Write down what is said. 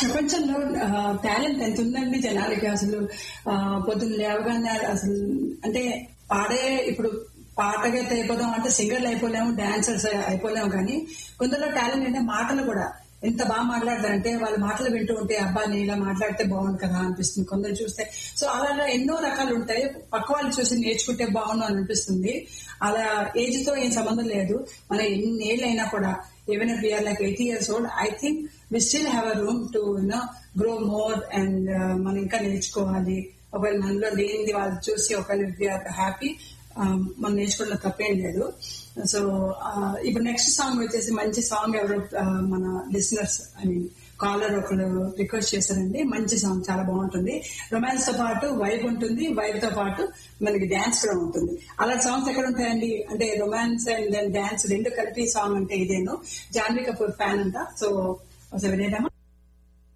ప్రపంచంలో టాలెంట్ ఎంత ఉందండి జనాలకి అసలు ఆ, పొద్దున్న లేవగానే అసలు అంటే పాడే ఇప్పుడు పాటగా అయిపోదాం అంటే సింగర్లు అయిపోలేము డాన్సర్స్ అయిపోలేము కానీ కొందరిలో టాలెంట్ అంటే మాటలు కూడా ఎంత బాగా మాట్లాడతారంటే వాళ్ళ మాటలు వింటూ ఉంటే అబ్బా నేను ఇలా మాట్లాడితే బాగుంది కదా అనిపిస్తుంది కొందరు చూస్తే సో అలా అలా ఎన్నో రకాలు ఉంటాయి పక్క వాళ్ళు చూసి నేర్చుకుంటే బాగుండు అని అనిపిస్తుంది అలా ఏజ్ తో ఏం సంబంధం లేదు మన ఎన్ని ఏళ్ళు అయినా కూడా even if we are like eighty years old I think we still have a room to you know grow more and మనం ఇంకా నేర్చుకోవాలి ఒకవేళ మనలో లేనిది వాళ్ళు చూసి ఒకవేళ వీఆర్ హ్యాపీ మనం నేర్చుకోవడంలో తప్పేం లేదు సో ఇప్పుడు నెక్స్ట్ సాంగ్ వచ్చేసి మంచి సాంగ్ ఎవరో ఆ, మన లిసనర్స్ ఐ మీన్ కాలర్ ఒకరు రిక్వెస్ట్ చేశారండి మంచి సాంగ్ చాలా బాగుంటుంది రొమాన్స్ తో పాటు వైబ్ ఉంటుంది వైబ్ తో పాటు మనకి డాన్స్ కూడా ఉంటుంది అలాంటి సాంగ్స్ ఎక్కడ ఉంటాయండి అంటే రొమాన్స్ అండ్ దెన్ డాన్స్ రెండు కలిపి సాంగ్ అంటే ఇదేను జాన్వీ కపూర్ ఫ్యాన్ అంట సో వినేద్దామా